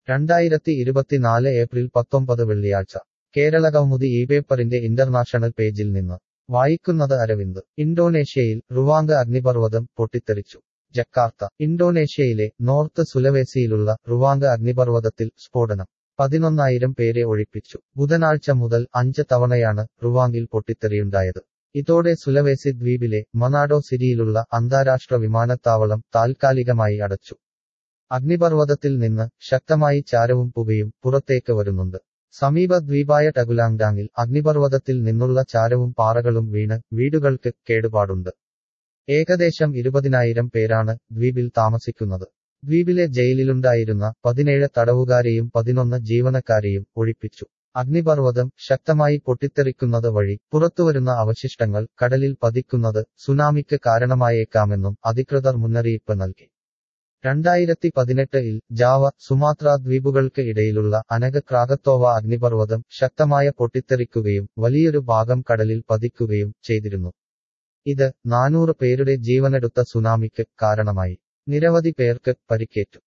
രണ്ടായിരത്തി ഇരുപത്തിനാല് ഏപ്രിൽ പത്തൊമ്പത് വെള്ളിയാഴ്ച കേരളകൗമുദി ഈ പേപ്പറിന്റെ ഇന്റർനാഷണൽ പേജിൽ നിന്ന് വായിക്കുന്നത് അരവിന്ദ് ഇന്തോനേഷ്യയിൽ റുവാങ്ക അഗ്നിപർവ്വതം പൊട്ടിത്തെറിച്ചു ജക്കാർത്ത ഇന്തോനേഷ്യയിലെ നോർത്ത് സുലവേസിയിലുള്ള റുവാങ്ക അഗ്നിപർവ്വതത്തിൽ സ്ഫോടനം പതിനൊന്നായിരം പേരെ ഒഴിപ്പിച്ചു ബുധനാഴ്ച മുതൽ അഞ്ച് തവണയാണ് റുവാങ്ങിൽ പൊട്ടിത്തെറിയുണ്ടായത് ഇതോടെ സുലവേസി ദ്വീപിലെ മൊനാഡോ സിറ്റിയിലുള്ള അന്താരാഷ്ട്ര വിമാനത്താവളം താൽക്കാലികമായി അടച്ചു അഗ്നിപർവ്വതത്തിൽ നിന്ന് ശക്തമായി ചാരവും പുകയും പുറത്തേക്ക് വരുന്നുണ്ട് സമീപ ദ്വീപായ ടഗുലാങ്ഡാങ്ങിൽ അഗ്നിപർവ്വതത്തിൽ നിന്നുള്ള ചാരവും പാറകളും വീണ് വീടുകൾക്ക് കേടുപാടുണ്ട് ഏകദേശം ഇരുപതിനായിരം പേരാണ് ദ്വീപിൽ താമസിക്കുന്നത് ദ്വീപിലെ ജയിലിലുണ്ടായിരുന്ന പതിനേഴ് തടവുകാരെയും പതിനൊന്ന് ജീവനക്കാരെയും ഒഴിപ്പിച്ചു അഗ്നിപർവ്വതം ശക്തമായി പൊട്ടിത്തെറിക്കുന്നത് വഴി പുറത്തുവരുന്ന അവശിഷ്ടങ്ങൾ കടലിൽ പതിക്കുന്നത് സുനാമിക്ക് കാരണമായേക്കാമെന്നും അധികൃതർ മുന്നറിയിപ്പ് നൽകി രണ്ടായിരത്തി പതിനെട്ടിൽ ജാവ സുമാത്ര ദ്വീപുകൾക്ക് ഇടയിലുള്ള അനക ക്രാഗത്തോവ അഗ്നിപർവ്വതം ശക്തമായ പൊട്ടിത്തെറിക്കുകയും വലിയൊരു ഭാഗം കടലിൽ പതിക്കുകയും ചെയ്തിരുന്നു ഇത് നാനൂറ് പേരുടെ ജീവനെടുത്ത സുനാമിക്ക് കാരണമായി നിരവധി പേർക്ക് പരിക്കേറ്റു